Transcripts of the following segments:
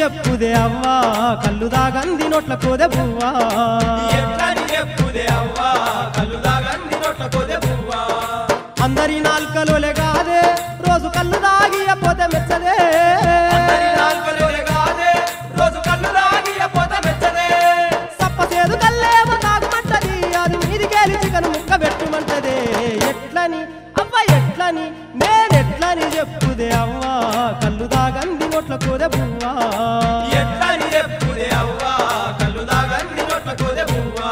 చెప్పుదే అవ్వా కళ్ళు దాగంది నోట్ల కోదె పువ్వా ఎట్లని చెప్పుదే అవ్వా కళ్ళు దాగంది నోట్ల కొదే పువ్వా అందరి నాల్కలోలే కాదే రోజు కళ్ళు దాగి పోతే మెచ్చదే అందరి నాలుకలోనే కాదే రోజు కళ్ళు దాగి పోత మెచ్చదే సప్పసేదు కల్లేమో తాగమంటది అది మీదికేలి చికెన్ ముక్క పెట్టుమంటదే ఎట్లని అవ్వ ఎట్లని నేనెట్లని చెప్పుదే అవ్వా కళ్ళు దాగంది నోట్ల కోదె పువ్వా ఎట్లని చెప్పుదే అవ్వా కళ్ళు దాగంది నోట్ల కొదే పువ్వా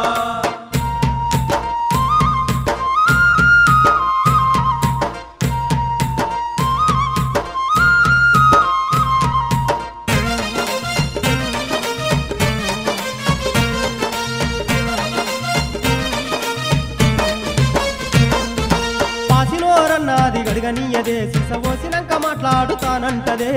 పాసినోరన్నది గడిగనీయదే సిసవోసినాక మాట్లాడుతానంటదే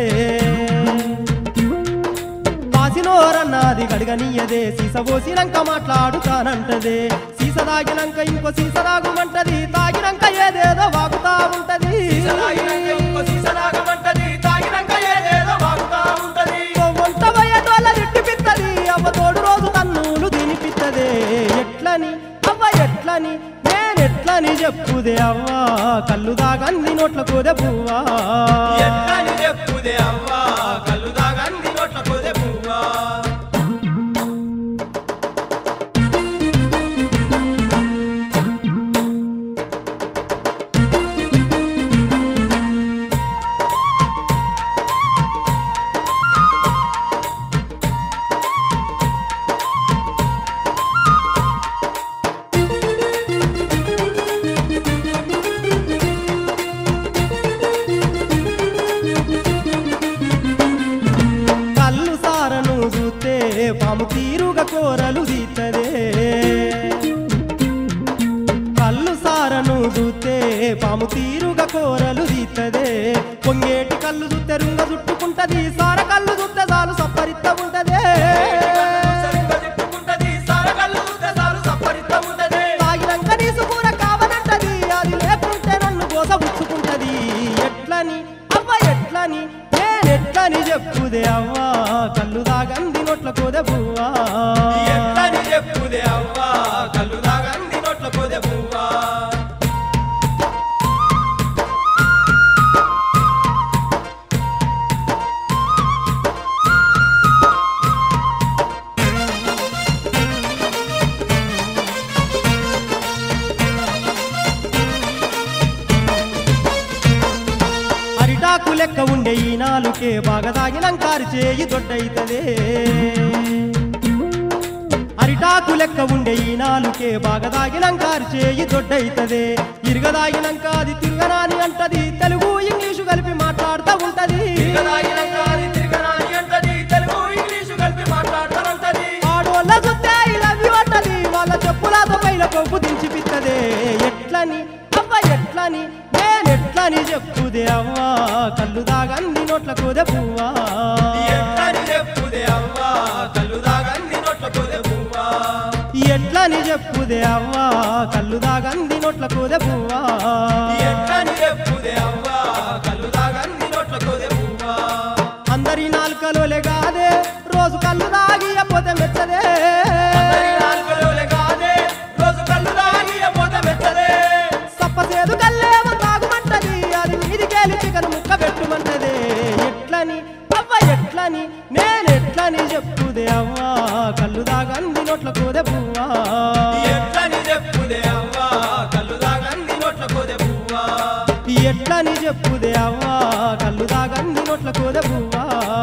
పాసినోరన్నది గడిగనీయదే సీసబోసినాక మాట్లాడుతానంటదే సీస తాగినాక ఇంకో సీస తాగుమంటది తాగినాక ఏదేదో వాగుతా ఉంటది తాగినాక ఇంకో సీస తాగమంటది తాగినాక ఏదేదో వాగుతా ఉంటది వంట వయ్యటోళ్ళ తిట్టిపిత్తది అవ్వ తోడు రోజు తన్నులు తినిపిత్తదే ఎట్లని అవ్వ ఎట్లని నేనెట్లని చెప్పుదే అవ్వా కళ్ళు దాగంది నోట్ల కోదె పువ్వా ఎట్లని చెప్పుదే అవ్వా కళ్ళు దాగంది నోట్ల కొదే పువ్వా కళ్ళు సారను చూస్తే పాము తీరుగా కూరలు తీతదే కళ్ళు సారను చూస్తే పాము తీరుగా కూరలు తీతదే పొంగేటి కళ్ళు చూస్తే రుంగ చుట్టుకుంటది సార కళ్ళు చూస్తే చాలు సప్పరిత్త ఉంటదే సరిగ్గా తిట్టుకుంటది సారగల్లు చూస్తే చాలు సప్పరిత్త ఉంటది తాగినాక నీసు కూర కావనంటది అది లేకుంటే నన్ను కోస పుచ్చుకుంటది ఎట్లని అవ్వ ఎట్లని నేనెట్లని చెప్పుదే అవ్వా కళ్ళు దాగంది నోట్ల కోదె పువ్వా ఎట్లని చెప్పుదే అవ్వా కళ్ళు దాగంది నోట్ల కొదే పువ్వా అరిటాకు లెక్క ఉండే ఈ నాలుకే బాగా దాగినంకారు చేయి దొడ్డైతదే అరిటాకు లెక్క ఉండే ఈ నాలుకే బాగా దాగినంకారు చేయి దొడ్డైతదే ఇరగదాగినాక అది తిరగరాని అంటది తెలుగు ఇంగ్లీషు కలిపి మాట్లాడుతూ ఉంటది తిరగదాగినాక అది తిరగరాని అంటది తెలుగు ఇంగ్లీషు కలిపి మాట్లాడతానంటది ఆడోళ్ళ చూస్తే I love you అంటది వాళ్ళ చెప్పులతో పైన కొప్పు దించిపిత్తదే ఎట్లని అవ్వ ఎట్లని నేనెట్లని చెప్పుదే అవ్వా కళ్ళు దాగంది నోట్ల కోదె పువ్వా ఎట్లని చెప్పుదే అవ్వా కళ్ళు దాగంది నోట్ల కొదే పువ్వా ఎట్లని చెప్పుదే అవ్వా కళ్ళు దాగంది నోట్ల కోదె పువ్వా ఎట్లని చెప్పుదే అవ్వా కళ్ళు దాగంది నోట్ల కొదే పువ్వా అందరి నాలుకలోలే కాదే రోజు కళ్ళు దాగి పోతే మెచ్చదే అందరి నాలుకలోలే కాదే రోజు కళ్ళు దాగి పోత మెచ్చదే సప్పసేదు కల్లేమో తాగుమంటది అది మీదికేలి చికెన్ ముక్క పెట్టుమంటదే ఎట్లని అవ్వ ఎట్లని నేనెట్లని చెప్పుదే అవ్వా కళ్ళు దాగంది నోట్ల కోదె పువ్వా ఎట్లని చెప్పుదే అవ్వా కళ్ళు దాగంది నోట్ల కొదే పువ్వా ఎట్లని చెప్పుదే అవ్వా కళ్ళు దాగంది నోట్ల కోదె పువ్వా